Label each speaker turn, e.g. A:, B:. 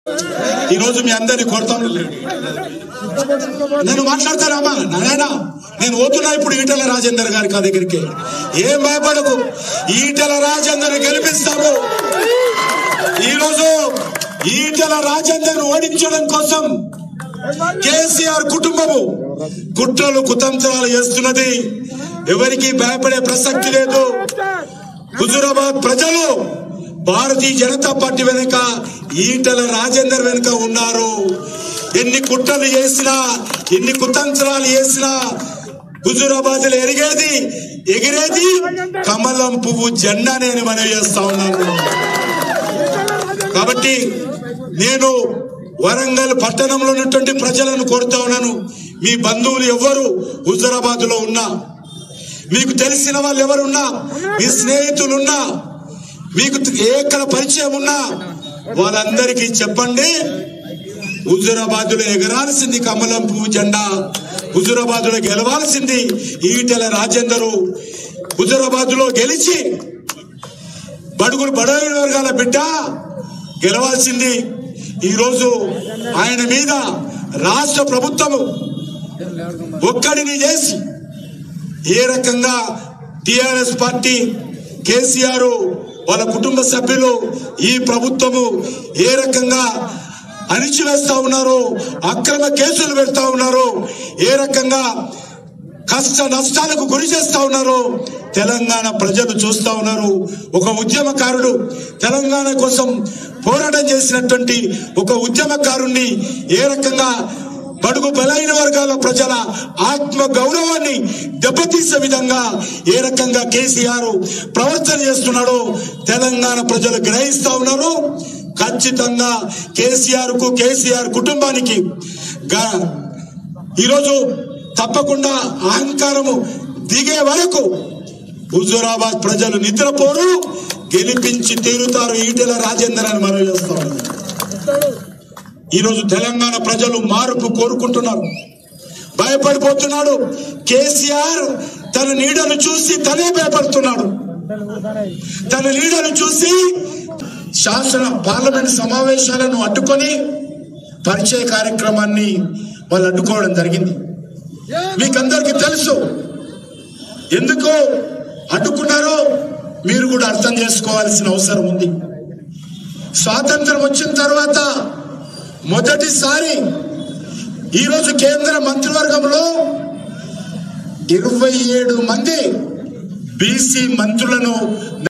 A: ఈ రోజు మీ అందరిని కోరుతాను నేను మాట్లాడతానమ్మా నారాయణ నేను పోతున్నా ఇప్పుడు ఈటల రాజేందర్ గారి కా దగ్గరికి ఏం భయపడకు ఈటల రాజేందర్ గెలిపిస్తాము ఈ రోజు ఈటల రాజేందర్ ఓడించడం కోసం కేసీఆర్ కుటుంబము కుట్రలు కుతంత్రాలు చేస్తున్నది ఎవరికి భయపడే ప్రసక్తి లేదు హుజురాబాద్ ప్రజలు భారతీయ జనతా పార్టీ వెనుక ఈటల రాజేందర్ వెనుక ఉన్నారు ఎన్ని కుట్రలు చేసినా ఎన్ని కుతంత్రాలు చేసినా హుజురాబాద్ లో ఎరిగేది ఎగిరేది కమలం పువ్వు జెండా నేను మనవి చేస్తా ఉన్నాను కాబట్టి నేను వరంగల్ పట్టణంలో ఉన్నటువంటి ప్రజలను కోరుతా ఉన్నాను మీ బంధువులు ఎవ్వరు హుజరాబాద్ లో ఉన్నా మీకు తెలిసిన వాళ్ళు ఎవరున్నా మీ స్నేహితులున్నా మీకు ఎక్కడ పరిచయం ఉన్నా వాళ్ళందరికీ చెప్పండి హుజురాబాద్ లో ఎగరాల్సింది కమలం పువ్వు జెండా హుజురాబాద్ లో గెలవాల్సింది ఈటెల రాజేందరు హుజురాబాద్ లో గెలిచి బడుగులు బడైన వర్గాల బిడ్డ గెలవాల్సింది ఈ రోజు ఆయన మీద రాష్ట్ర ప్రభుత్వము ఒక్కడిని చేసి ఏ రకంగా టిఆర్ఎస్ పార్టీ కేసీఆర్ వాళ్ళ కుటుంబ సభ్యులు ఈ ప్రభుత్వము ఏ రకంగా అణిచివేస్తా ఉన్నారు అక్రమ కేసులు పెడతా ఉన్నారు ఏ రకంగా కష్ట నష్టాలకు గురి చేస్తా ఉన్నారు తెలంగాణ ప్రజలు చూస్తా ఉన్నారు ఒక ఉద్యమకారుడు తెలంగాణ కోసం పోరాటం చేసినటువంటి ఒక ఉద్యమకారుణ్ణి ఏ రకంగా బడుగు బలైన వర్గాల ప్రజల ఆత్మ గౌరవాన్ని దెబ్బతీసే విధంగా ఏ రకంగా కేసీఆర్ ప్రవర్తన చేస్తున్నాడో తెలంగాణ ప్రజలు గ్రహిస్తా ఉన్నారు ఖచ్చితంగా కేసీఆర్ కు కేసీఆర్ కుటుంబానికి గా- ఈరోజు తప్పకుండా అహంకారము దిగే వరకు హుజూరాబాద్ ప్రజలు నిద్రపోరు గెలిపించి తీరుతారు ఈటెల రాజేందర్ అని మనం చేస్తాం ఈరోజు తెలంగాణ ప్రజలు మార్పు కోరుకుంటున్నారు భయపడిపోతున్నాడు కేసీఆర్ తన నీడను చూసి తనే భయపడుతున్నాడు తన నీడను చూసి శాసన పార్లమెంట్ సమావేశాలను అడ్డుకొని పరిచయ కార్యక్రమాన్ని వాళ్ళు అడ్డుకోవడం జరిగింది మీకందరికి తెలుసు ఎందుకు అడ్డుకున్నారో మీరు కూడా అర్థం చేసుకోవాల్సిన అవసరం ఉంది స్వాతంత్రం వచ్చిన తర్వాత మొదటిసారి ఈరోజు కేంద్ర మంత్రివర్గంలో ఇరవై ఏడు మంది బీసీ మంత్రులను